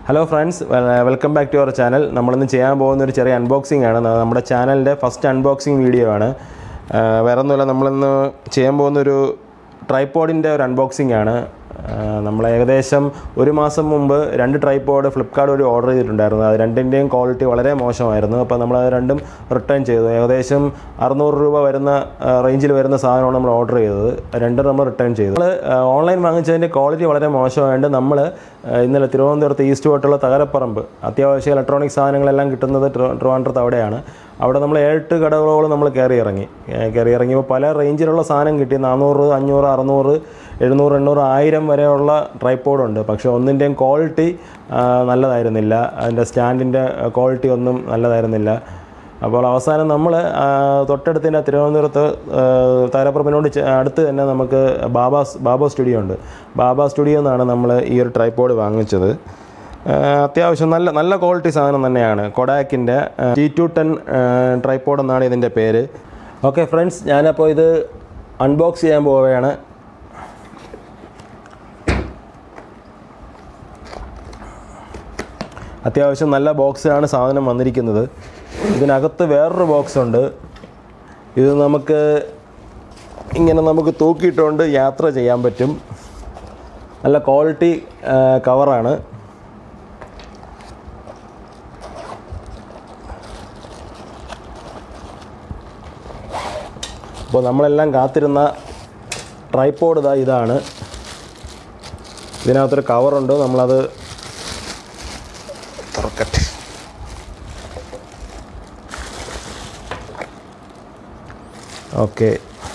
hello friends welcome back to our channel നമ്മളിന്ന് ചെയ്യാൻ പോകുന്ന ഒരു ചെറിയ അൺബോക്സിംഗ് ആണ് ന- നമ്മുടെ ചാനലിൻ്റെ ഫസ്റ്റ് അൺബോക്സിംഗ് വീഡിയോ ആണ് ആ, വേറെ ഒന്നുമില്ല നമ്മളിന്ന് ചെയ്യാൻ പോകുന്ന ഒരു ട്രൈപ്പോഡിൻ്റെ ഒരു അൺബോക്സിംഗ് ആണ് ആ, നമ്മൾ ഏകദേശം ഒരു മാസം മുമ്പ് രണ്ട് ട്രൈപ്പോഡ് ഫ്ലിപ്കാർട്ട് വഴി ഓർഡർ ചെയ്തിട്ടുണ്ടായിരുന്നു അത് രണ്ടിൻ്റെയും ക്വാളിറ്റി വളരെ മോശമായിരുന്നു അപ്പോൾ നമ്മൾ അത് രണ്ടും റിട്ടേൺ ചെയ്തു ഏകദേശം അറുന്നൂറ് രൂപ വരുന്ന റേഞ്ചിൽ വരുന്ന സാധനമാണ് നമ്മൾ ഓർഡർ ചെയ്തത് രണ്ടും നമ്മൾ റിട്ടേൺ ചെയ്തു നമ്മൾ ഓൺലൈൻ വാങ്ങിച്ചതിൻ്റെ ക്വാളിറ്റി വളരെ മോശമായതുകൊണ്ട് നമ്മൾ ഇന്നലെ തിരുവനന്തപുരത്ത് ഈസ്റ്റ് പോയിട്ടുള്ള തകരപ്പറമ്പ് അത്യാവശ്യ ഇലക്ട്രോണിക് സാധനങ്ങളെല്ലാം കിട്ടുന്നത് ട്രിവാ- ട്രിവാൻഡ്രത്ത് അവിടെയാണ് അവിടെ നമ്മൾ ഏഴെട്ട് കടകളോളം നമ്മൾ കയറി ഇറങ്ങി ഏഹ് കയറി ഇറങ്ങിയപ്പോൾ പല റേഞ്ചിലുള്ള സാധനം കിട്ടി നാനൂറ് അഞ്ഞൂറ് അറുന്നൂറ് എഴുന്നൂറ് എണ്ണൂറ് ആയിരം വരെയുള്ള ട്രൈപ്പോഡുണ്ട് പക്ഷേ ഒന്നിൻ്റെയും ക്വാളിറ്റി നല്ലതായിരുന്നില്ല അതിൻ്റെ സ്റ്റാൻഡിൻ്റെ ക്വാളിറ്റി ഒന്നും നല്ലതായിരുന്നില്ല അപ്പോൾ അവസാനം നമ്മൾ തൊട്ടടുത്തിൻ്റെ തിരുവനന്തപുരത്ത് താരപ്പുറപ്പിനോട് ചെ- അടുത്ത് തന്നെ നമുക്ക് ബാബാസ് ബാബോ സ്റ്റുഡിയോ ഉണ്ട് ബാബ സ്റ്റുഡിയോ എന്നാണ് നമ്മൾ ഈ ഒരു ട്രൈപ്പോഡ് വാങ്ങിച്ചത് ആ, അത്യാവശ്യം നല്ല നല്ല ക്വാളിറ്റി സാധനം തന്നെയാണ് കൊഡാക്കിൻ്റെ ടി ടു ടെൻ ട്രൈപ്പോഡ് എന്നാണ് ഇതിൻ്റെ പേര് ഓക്കെ ഫ്രണ്ട്സ് ഞാനപ്പോൾ ഇത് അൺബോക്സ് ചെയ്യാൻ പോവുകയാണ് അത്യാവശ്യം നല്ല ബോക്സിലാണ് സാധനം വന്നിരിക്കുന്നത് ഇതിനകത്ത് വേറൊരു ബോക്സ് ഉണ്ട് ഇത് നമുക്ക് ഇങ്ങനെ നമുക്ക് തൂക്കിയിട്ടുകൊണ്ട് യാത്ര ചെയ്യാൻ പറ്റും നല്ല ക്വാളിറ്റി കവറാണ് അപ്പോൾ നമ്മളെല്ലാം കാത്തിരുന്ന ട്രൈപ്പോഡ് ഇതാ ഇതാണ് ഇതിനകത്തൊരു കവറുണ്ട് നമ്മളത് തുറക്കട്ടെ ഓക്കെ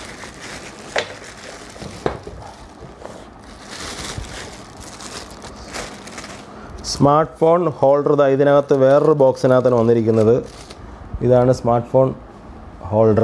സ്മാർട്ട് ഫോൺ ഹോൾഡർ ഇതാ ഇതിനകത്ത് വേറൊരു ബോക്സിനകത്താണ് വന്നിരിക്കുന്നത് ഇതാണ് സ്മാർട്ട് ഫോൺ ഹോൾഡർ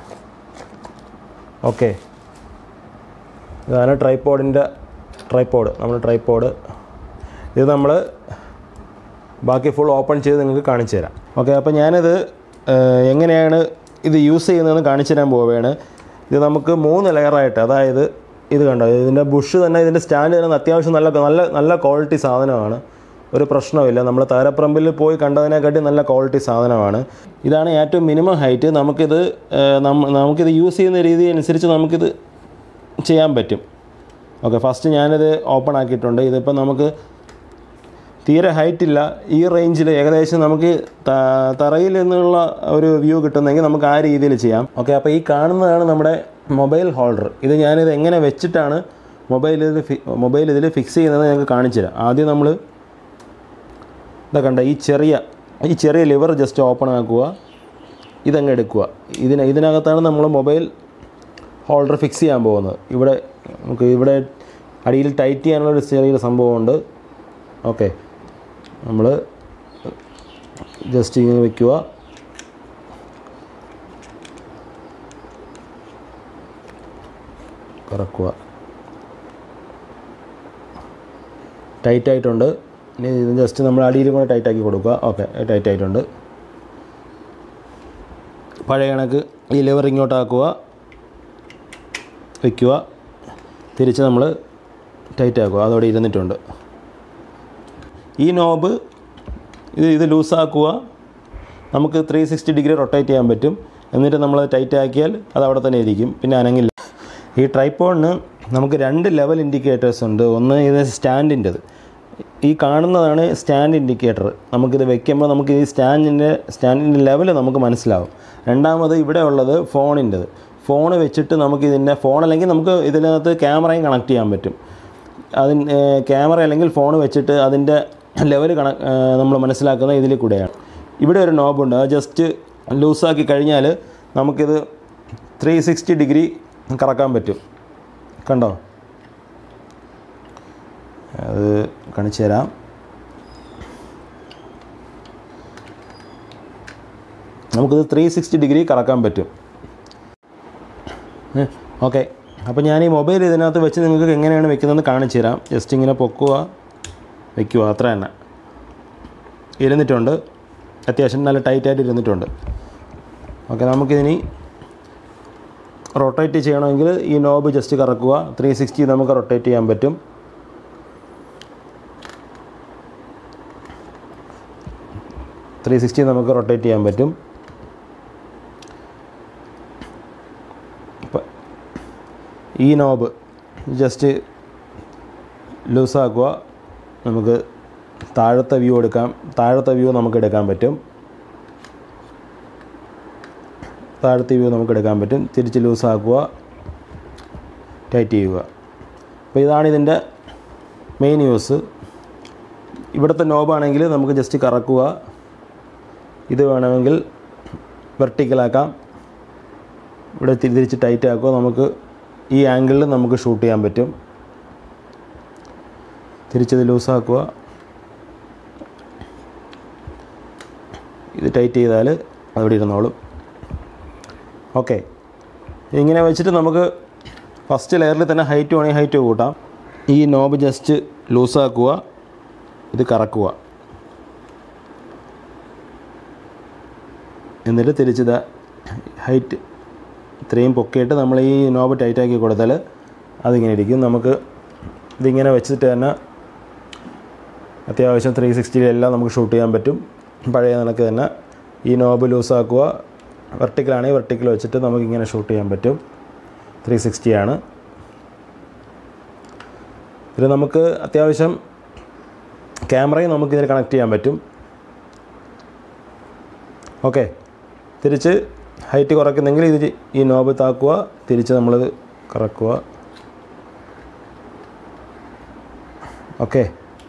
ഓക്കെ ഇതാണ് ട്രൈപ്പോഡിൻ്റെ ട്രൈപ്പോഡ് നമ്മൾ ട്രൈപ്പോഡ് ഇത് നമ്മൾ ബാക്കി ഫുൾ ഓപ്പൺ ചെയ്ത് നിങ്ങൾക്ക് കാണിച്ചു തരാം ഓക്കെ അപ്പോൾ ഞാനിത് ഏഹ്, എങ്ങനെയാണ് ഇത് യൂസ് ചെയ്യുന്നതെന്ന് കാണിച്ചു തരാൻ പോവുകയാണ് ഇത് നമുക്ക് മൂന്ന് ലെയറായിട്ട് അതായത് ഇത് കണ്ടോ ഇതിൻ്റെ ബുഷ് തന്നെ ഇതിൻ്റെ സ്റ്റാൻഡ് തന്നെ അത്യാവശ്യം നല്ല നല്ല നല്ല ക്വാളിറ്റി സാധനമാണ് ഒരു പ്രശ്നമില്ല നമ്മൾ താരപ്പറമ്പിൽ പോയി കണ്ടതിനെക്കാട്ടി നല്ല ക്വാളിറ്റി സാധനമാണ് ഇതാണ് ഏറ്റവും മിനിമം ഹൈറ്റ് നമുക്കിത് ഏഹ്, നമ്മ- നമുക്കിത് യൂസ് ചെയ്യുന്ന രീതി അനുസരിച്ച് നമുക്കിത് ചെയ്യാൻ പറ്റും ഓക്കെ ഫസ്റ്റ് ഞാനിത് ഓപ്പൺ ആക്കിയിട്ടുണ്ട് ഇതിപ്പോൾ നമുക്ക് തീരെ ഹൈറ്റ് ഇല്ല ഈ റേഞ്ചിൽ ഏകദേശം നമുക്ക് ത- തറയിൽ നിന്നുള്ള ഒരു വ്യൂ കിട്ടുന്നെങ്കിൽ നമുക്ക് ആ രീതിയിൽ ചെയ്യാം ഓക്കെ അപ്പോൾ ഈ കാണുന്നതാണ് നമ്മുടെ മൊബൈൽ ഹോൾഡർ ഇത് ഞാനിത് എങ്ങനെ വെച്ചിട്ടാണ് മൊബൈൽ ഇതിൽ ഫി മൊബൈൽ ഇതിൽ ഫിക്സ് ചെയ്യുന്നത് ഞങ്ങൾക്ക് കാണിച്ചു തരാം ആദ്യം നമ്മൾ ഇതാ കണ്ട ഈ ചെറിയ ഈ ചെറിയ ലിവർ ജസ്റ്റ് ഓപ്പൺ ആക്കുക ഇതങ്ങ് എടുക്കുക ഇതിന് ഇതിനകത്താണ് നമ്മൾ മൊബൈൽ ഹോൾഡർ ഫിക്സ് ചെയ്യാൻ പോകുന്നത് ഇവിടെ നമുക്ക് ഇവിടെ അടിയിൽ ടൈറ്റ് ചെയ്യാനുള്ള ഒരു ചെറിയൊരു സംഭവമുണ്ട് ഓക്കെ നമ്മൾ ജസ്റ്റ് ഇങ്ങനെ വെക്കുക കറക്കുക ടൈറ്റ് ആയിട്ടുണ്ട് ഇനി ഇത് ജസ്റ്റ് നമ്മൾ അടിയിൽ കൂടെ ടൈറ്റ് ആക്കി കൊടുക്കുക ഓക്കെ ടൈറ്റ് ആയിട്ടുണ്ട് പഴയ കണക്ക് ഈ ലിവർ ഇങ്ങോട്ടാക്കുക വയ്ക്കുക തിരിച്ച് നമ്മൾ ടൈറ്റ് ആക്കുക അതോടെ ഇരുന്നിട്ടുണ്ട് ഈ നോബ് ഇത് ഇത് ലൂസാക്കുക നമുക്ക് ത്രീ സിക്സ്റ്റി ഡിഗ്രി റൊട്ടേറ്റ് ചെയ്യാൻ പറ്റും എന്നിട്ട് നമ്മൾ ടൈറ്റ് ആക്കിയാൽ അത് അവിടെ തന്നെ ഇരിക്കും പിന്നെ അനങ്ങില്ല ഈ ട്രൈപ്പോണിന് നമുക്ക് രണ്ട് ലെവൽ ഇൻഡിക്കേറ്റേഴ്സ് ഉണ്ട് ഒന്ന് ഇത് സ്റ്റാൻഡിൻ്റെത് ഈ കാണുന്നതാണ് സ്റ്റാൻഡ് ഇൻഡിക്കേറ്റർ നമുക്കിത് വെക്കുമ്പോൾ നമുക്ക് ഈ സ്റ്റാൻഡിൻ്റെ സ്റ്റാൻഡിൻ്റെ ലെവൽ നമുക്ക് മനസ്സിലാവും രണ്ടാമത് ഇവിടെ ഉള്ളത് ഫോണിൻ്റെത് ഫോൺ വെച്ചിട്ട് നമുക്ക് ഇതിൻ്റെ ഫോൺ അല്ലെങ്കിൽ നമുക്ക് ഇതിനകത്ത് ക്യാമറയും കണക്ട് ചെയ്യാൻ പറ്റും അതിന് ക്യാമറ അല്ലെങ്കിൽ ഫോൺ വെച്ചിട്ട് അതിൻ്റെ ലെവൽ കണ നമ്മൾ മനസ്സിലാക്കുന്ന ഇതിൽ കൂടെയാണ് ഇവിടെ ഒരു നോബുണ്ട് അത് ജസ്റ്റ് ലൂസാക്കി കഴിഞ്ഞാൽ നമുക്കിത് ത്രീ സിക്സ്റ്റി ഡിഗ്രി കറക്കാൻ പറ്റും കണ്ടോ അത് കാണിച്ചു തരാം നമുക്കിത് ത്രീ സിക്സ്റ്റി ഡിഗ്രി കറക്കാൻ പറ്റും ഓക്കെ അപ്പോൾ ഞാൻ ഈ മൊബൈൽ ഇതിനകത്ത് വെച്ച് നിങ്ങൾക്ക് എങ്ങനെയാണ് വെക്കുന്നതെന്ന് കാണിച്ചു തരാം ജസ്റ്റ് ഇങ്ങനെ പൊക്കുക വെക്കുക അത്ര തന്നെ ഇരുന്നിട്ടുണ്ട് അത്യാവശ്യം നല്ല ടൈറ്റായിട്ട് ഇരുന്നിട്ടുണ്ട് ഓക്കെ നമുക്കിതിനി റൊട്ടേറ്റ് ചെയ്യണമെങ്കിൽ ഈ നോബ് ജസ്റ്റ് കറക്കുക ത്രീ സിക്സ്റ്റി നമുക്ക് റൊട്ടേറ്റ് ചെയ്യാൻ പറ്റും ത്രീ സിക്സ്റ്റി നമുക്ക് റൊട്ടേറ്റ് ചെയ്യാൻ പറ്റും ഇപ്പം ഈ നോബ് ജസ്റ്റ് ലൂസാക്കുക നമുക്ക് താഴത്തെ വ്യൂ എടുക്കാം താഴത്തെ വ്യൂ നമുക്ക് എടുക്കാൻ പറ്റും താഴത്തെ വ്യൂ നമുക്ക് എടുക്കാൻ പറ്റും തിരിച്ച് ലൂസാക്കുക ടൈറ്റ് ചെയ്യുക അപ്പോൾ ഇതാണ് ഇതിൻ്റെ മെയിൻ യൂസ് ഇവിടുത്തെ നോബാണെങ്കിൽ നമുക്ക് ജസ്റ്റ് കറക്കുക ഇത് വേണമെങ്കിൽ വെർട്ടിക്കലാക്കാം ഇവിടെ തിരിച്ച് ടൈറ്റ് ആക്കുക നമുക്ക് ഈ ആംഗിളിൽ നമുക്ക് ഷൂട്ട് ചെയ്യാൻ പറ്റും തിരിച്ചത് ലൂസാക്കുക ഇത് ടൈറ്റ് ചെയ്താൽ അവിടെ ഇരുന്നോളും ഓക്കെ ഇങ്ങനെ വെച്ചിട്ട് നമുക്ക് ഫസ്റ്റ് ലെയറിൽ തന്നെ ഹൈറ്റ് വേണമെങ്കിൽ ഹൈറ്റ് കൂട്ടാം ഈ നോബ് ജസ്റ്റ് ലൂസാക്കുക ഇത് കറക്കുക എന്നിട്ട് തിരിച്ചിത് ഹൈറ്റ് ഇത്രയും പൊക്കിയിട്ട് നമ്മൾ ഈ നോബ് ടൈറ്റാക്കി കൊടുത്താൽ അതിങ്ങനെ ഇരിക്കും നമുക്ക് ഇതിങ്ങനെ വെച്ചിട്ട് തന്നെ അത്യാവശ്യം ത്രീ സിക്സ്റ്റിയിലെല്ലാം നമുക്ക് ഷൂട്ട് ചെയ്യാൻ പറ്റും പഴയ നിലക്ക് തന്നെ ഈ നോബ് ലൂസാക്കുക വെർട്ടിക്കലാണെങ്കിൽ വെർട്ടിക്കൽ വെച്ചിട്ട് നമുക്കിങ്ങനെ ഷൂട്ട് ചെയ്യാൻ പറ്റും ത്രീ സിക്സ്റ്റിയാണ് ഇത് നമുക്ക് അത്യാവശ്യം ക്യാമറയും നമുക്ക് ഇതിൽ കണക്ട് ചെയ്യാൻ പറ്റും ഓക്കെ തിരിച്ച് ഹൈറ്റ് കുറയ്ക്കുന്നെങ്കിൽ ഇത് ഈ നോബ് താക്കുക തിരിച്ച് നമ്മളത് കറക്കുക ഓക്കെ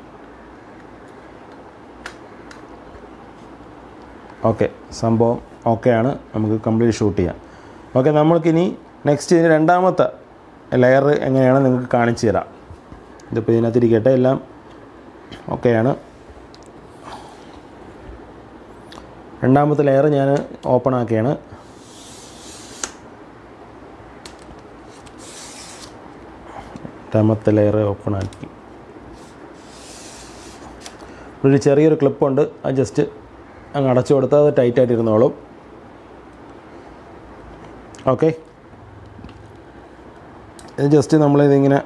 ഓക്കെ സംഭവം ഓക്കെയാണ് നമുക്ക് കംപ്ലീറ്റ് ഷൂട്ട് ചെയ്യാം ഓക്കെ നമ്മൾക്കിനി നെക്സ്റ്റ് ഇതിന് രണ്ടാമത്തെ ലെയർ എങ്ങനെയാണ് നിങ്ങൾക്ക് കാണിച്ചു തരാം ഇതിപ്പോൾ ഇതിനകത്തിരിക്കട്ടെ എല്ലാം ഓക്കെയാണ് രണ്ടാമത്തെ ലെയർ ഞാൻ ഓപ്പൺ ആക്കിയാണ് രണ്ടാമത്തെ ലെയർ ഓപ്പൺ ആക്കി ഒരു ചെറിയൊരു ക്ലിപ്പുണ്ട് അത് ജസ്റ്റ് അങ്ങ് അടച്ചു കൊടുത്താൽ അത് ടൈറ്റായിട്ട് ഇരുന്നോളും ഓക്കെ ഇത് ജസ്റ്റ് നമ്മളിതിങ്ങനെ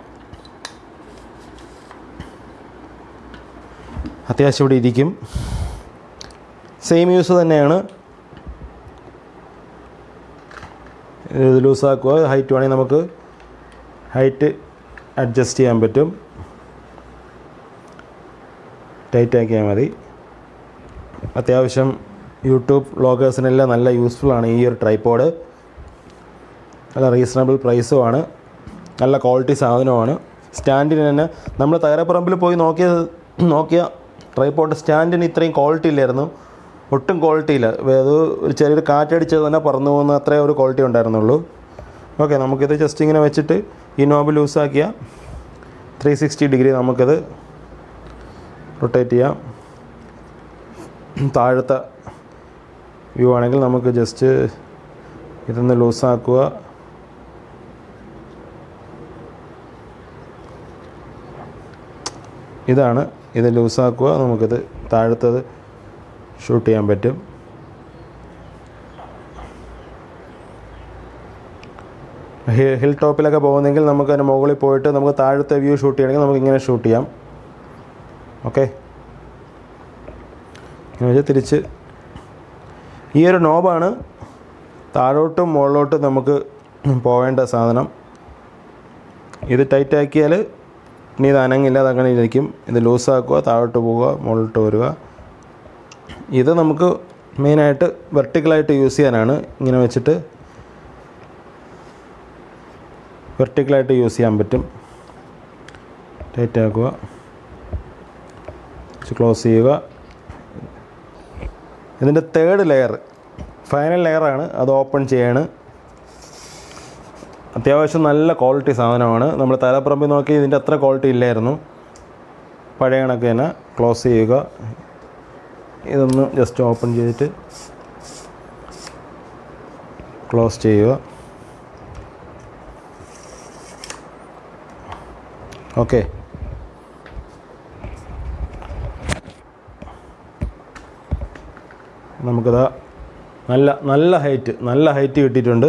അത്യാവശ്യം ഇവിടെ ഇരിക്കും സെയിം യൂസ് തന്നെയാണ് ഇത് ലൂസാക്കുക ഹൈറ്റ് വേണമെങ്കിൽ നമുക്ക് ഹൈറ്റ് അഡ്ജസ്റ്റ് ചെയ്യാൻ പറ്റും ടൈറ്റ് ആക്കിയാൽ മതി അത്യാവശ്യം യൂട്യൂബ് വ്ളോഗേഴ്സിനെല്ലാം നല്ല യൂസ്ഫുൾ ആണ് ഈ ഒരു ട്രൈപ്പോഡ് നല്ല റീസണബിൾ പ്രൈസുമാണ് നല്ല ക്വാളിറ്റി സാധനമാണ് സ്റ്റാൻഡിന് തന്നെ നമ്മൾ തകരപ്പറമ്പിൽ പോയി നോക്കിയ നോക്കിയ ട്രൈപ്പോഡ് സ്റ്റാൻഡിന് ഇത്രയും ക്വാളിറ്റി ഇല്ലായിരുന്നു ഒട്ടും ക്വാളിറ്റി ഇല്ല അത് ഒരു ചെറിയൊരു കാറ്റടിച്ചത് തന്നെ പറന്നു പോകുന്ന അത്രേ ഒരു ക്വാളിറ്റി ഉണ്ടായിരുന്നുള്ളൂ ഓക്കെ നമുക്കിത് ജസ്റ്റ് ഇങ്ങനെ വെച്ചിട്ട് ഈ നോബ് ലൂസാക്കിയ ത്രീ സിക്സ്റ്റി ഡിഗ്രി നമുക്കിത് റൊട്ടേറ്റ് ചെയ്യാം താഴത്തെ വ്യൂ ആണെങ്കിൽ നമുക്ക് ജസ്റ്റ് ഇതൊന്ന് ലൂസാക്കുക ഇതാണ് ഇത് ലൂസാക്കുക നമുക്കിത് താഴത്തത് ഷൂട്ട് ചെയ്യാൻ പറ്റും ഹി- ഹിൽ ടോപ്പിലൊക്കെ പോകുന്നെങ്കിൽ നമുക്ക് അതിന് മുകളിൽ പോയിട്ട് നമുക്ക് താഴത്തെ വ്യൂ ഷൂട്ട് ചെയ്യണമെങ്കിൽ നമുക്ക് ഇങ്ങനെ ഷൂട്ട് ചെയ്യാം ഓക്കെ എന്ന് വെച്ചാൽ തിരിച്ച് ഈ ഒരു നോബാണ് താഴോട്ടും മുകളിലോട്ടും നമുക്ക് പോവേണ്ട സാധനം ഇത് ടൈറ്റ് ആക്കിയാൽ ഇനി ഇത് അനങ്ങില്ല അത് അങ്ങനെ ഇരിക്കും ഇത് ലൂസാക്കുക താഴോട്ട് പോവുക മുകളിലോട്ട് വരിക ഇത് നമുക്ക് മെയിനായിട്ട് വെർട്ടിക്കലായിട്ട് യൂസ് ചെയ്യാനാണ് ഇങ്ങനെ വെച്ചിട്ട് വെർട്ടിക്കലായിട്ട് യൂസ് ചെയ്യാൻ പറ്റും ടൈറ്റ് ആക്കുക ക്ലോസ് ചെയ്യുക ഇതിൻ്റെ തേർഡ് ലെയർ ഫൈനൽ ലെയറാണ് അത് ഓപ്പൺ ചെയ്യാണ് അത്യാവശ്യം നല്ല ക്വാളിറ്റി സാധനമാണ് നമ്മൾ തലപ്പറമ്പിൽ നോക്കി ഇതിൻ്റെ അത്ര ക്വാളിറ്റി ഇല്ലായിരുന്നു പഴയ കണക്ക് തന്നെ ക്ലോസ് ചെയ്യുക ഇതൊന്ന് ജസ്റ്റ് ഓപ്പൺ ചെയ്തിട്ട് ക്ലോസ് ചെയ്യുക ഓക്കെ നമുക്കിതാ നല്ല നല്ല ഹൈറ്റ് നല്ല ഹൈറ്റ് കിട്ടിയിട്ടുണ്ട്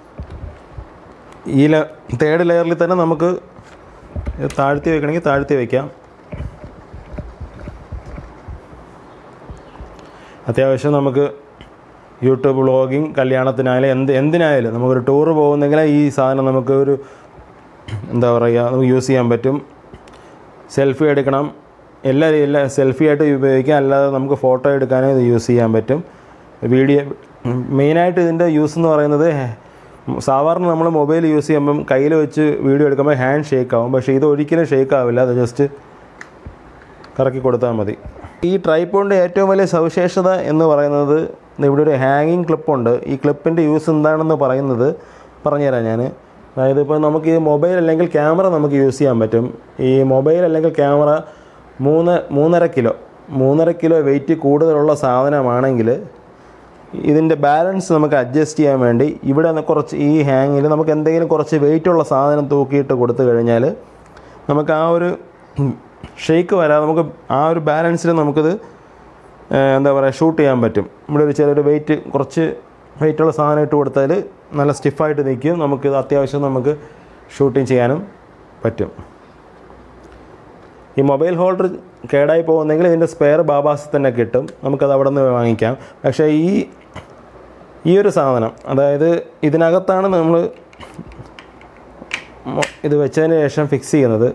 ഈ തേർഡ് ലെയറിൽ തന്നെ നമുക്ക് ഇത് താഴ്ത്തി വെക്കണമെങ്കിൽ താഴ്ത്തി വയ്ക്കാം അത്യാവശ്യം നമുക്ക് യൂട്യൂബ് വ്ളോഗിങ് കല്യാണത്തിനായാലും എന്ത് എന്തിനായാലും നമുക്കൊരു ടൂറ് പോകുന്നെങ്കിൽ ഈ സാധനം നമുക്ക് ഒരു എന്താ പറയുക നമുക്ക് യൂസ് ചെയ്യാൻ പറ്റും സെൽഫി എടുക്കണം എല്ലാ എല്ലാ സെൽഫി ആയിട്ട് ഉപയോഗിക്കാം അല്ലാതെ നമുക്ക് ഫോട്ടോ എടുക്കാനും ഇത് യൂസ് ചെയ്യാൻ പറ്റും വീഡിയോ മെയിനായിട്ട് ഇതിൻ്റെ യൂസ് എന്ന് പറയുന്നത് സാധാരണ നമ്മൾ മൊബൈൽ യൂസ് ചെയ്യുമ്പം കയ്യിൽ വെച്ച് വീഡിയോ എടുക്കുമ്പോൾ ഹാൻഡ് ഷേക്ക് ആവും പക്ഷേ ഇത് ഒരിക്കലും ഷേക്ക് ആവില്ല അത് ജസ്റ്റ് കറക്കി കൊടുത്താൽ മതി ഈ ട്രൈപ്പോണിൻ്റെ ഏറ്റവും വലിയ സവിശേഷത എന്ന് പറയുന്നത് ഇവിടെ ഒരു ഹാങ്ങിങ് ക്ലിപ്പുണ്ട് ഈ ക്ലിപ്പിൻ്റെ യൂസ് എന്താണെന്ന് പറയുന്നത് പറഞ്ഞുതരാം ഞാൻ അതായത് ഇപ്പോൾ നമുക്ക് ഈ മൊബൈൽ അല്ലെങ്കിൽ ക്യാമറ നമുക്ക് യൂസ് ചെയ്യാൻ പറ്റും ഈ മൊബൈൽ അല്ലെങ്കിൽ ക്യാമറ മൂന്ന് മൂന്നര കിലോ മൂന്നര കിലോ വെയിറ്റ് കൂടുതലുള്ള സാധനമാണെങ്കിൽ ഇതിൻ്റെ ബാലൻസ് നമുക്ക് അഡ്ജസ്റ്റ് ചെയ്യാൻ വേണ്ടി ഇവിടെ നിന്ന് കുറച്ച് ഈ ഹാങ്ങിൽ നമുക്ക് എന്തെങ്കിലും കുറച്ച് വെയിറ്റുള്ള സാധനം തൂക്കിയിട്ട് കൊടുത്തു കഴിഞ്ഞാൽ നമുക്ക് ആ ഒരു ഷെയ്ക്ക് വരാതെ നമുക്ക് ആ ഒരു ബാലൻസിൽ നമുക്കിത് ഏഹ്, എന്താ പറയുക ഷൂട്ട് ചെയ്യാൻ പറ്റും ഇവിടെ ഒരു ചെറിയൊരു വെയിറ്റ് കുറച്ച് വെയിറ്റുള്ള സാധനം ഇട്ട് കൊടുത്താൽ നല്ല സ്റ്റിഫായിട്ട് നിൽക്കും നമുക്കിത് അത്യാവശ്യം നമുക്ക് ഷൂട്ടിങ് ചെയ്യാനും പറ്റും ഈ മൊബൈൽ ഹോൾഡർ കേടായി പോകുന്നെങ്കിൽ ഇതിൻ്റെ സ്പെയർ ബാബാസിൽ തന്നെ കിട്ടും നമുക്കത് അവിടെ നിന്ന് വാങ്ങിക്കാം പക്ഷേ ഈ ഈ ഒരു സാധനം അതായത് ഇതിനകത്താണ് നമ്മൾ മൊ- ഇത് വെച്ചതിന് ശേഷം ഫിക്സ് ചെയ്യുന്നത്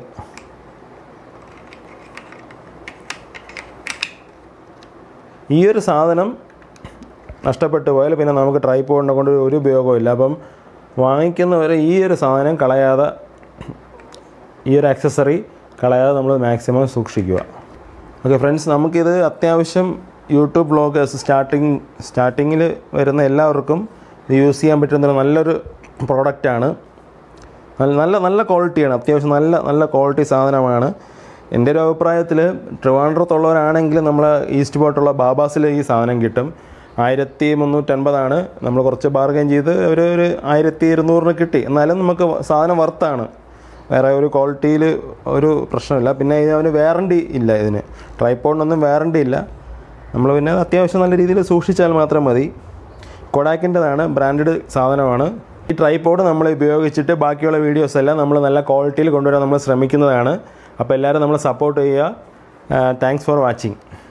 ഈ ഒരു സാധനം നഷ്ടപ്പെട്ടു പോയാൽ പിന്നെ നമുക്ക് ട്രൈപ്പോഡിനെ കൊണ്ട് ഒരു ഉപയോഗമില്ല അപ്പം വാങ്ങിക്കുന്നവരെ ഈ ഒരു സാധനം കളയാതെ ഈ ഒരു ആക്സസറി കളയാതെ നമ്മൾ മാക്സിമം സൂക്ഷിക്കുക ഓക്കെ ഫ്രണ്ട്സ് നമുക്കിത് അത്യാവശ്യം യൂട്യൂബ് ബ്ലോഗേഴ്സ് സ്റ്റാർട്ടിങ് സ്റ്റാർട്ടിങ്ങിൽ വരുന്ന എല്ലാവർക്കും ഇത് യൂസ് ചെയ്യാൻ പറ്റുന്ന ഒരു നല്ലൊരു പ്രോഡക്റ്റാണ് നല്ല നല്ല നല്ല ക്വാളിറ്റിയാണ് അത്യാവശ്യം നല്ല നല്ല ക്വാളിറ്റി സാധനമാണ് എൻ്റെ ഒരു അഭിപ്രായത്തിൽ ട്രിവാൻഡ്രത്തുള്ളവരാണെങ്കിൽ നമ്മൾ ഈസ്റ്റ് പോയിട്ടുള്ള ബാബാസിൽ ഈ സാധനം കിട്ടും ആയിരത്തി മുന്നൂറ്റൻപതാണ് നമ്മൾ കുറച്ച് ബാർഗൈൻ ചെയ്ത് ഒരു ഒരു ആയിരത്തി ഇരുന്നൂറിന് കിട്ടി എന്നാലും നമുക്ക് സാധനം വർത്താണ് വേറെ ഒരു ക്വാളിറ്റിയിൽ ഒരു പ്രശ്നമില്ല പിന്നെ ഇതിന് വാറണ്ടി ഇല്ല ഇതിന് ട്രൈപ്പോണിനൊന്നും വാറണ്ടി ഇല്ല നമ്മൾ പിന്നെ അത്യാവശ്യം നല്ല രീതിയിൽ സൂക്ഷിച്ചാൽ മാത്രം മതി കൊഡാക്കിൻ്റെതാണ് ബ്രാൻഡഡ് സാധനമാണ് ഈ ട്രൈപ്പോഡ് നമ്മൾ ഉപയോഗിച്ചിട്ട് ബാക്കിയുള്ള വീഡിയോസ് എല്ലാം നമ്മൾ നല്ല ക്വാളിറ്റിയിൽ കൊണ്ടുവരാൻ നമ്മൾ ശ്രമിക്കുന്നതാണ് അപ്പോൾ എല്ലാവരും നമ്മൾ സപ്പോർട്ട് ചെയ്യുക താങ്ക്സ് ഫോർ വാച്ചിങ്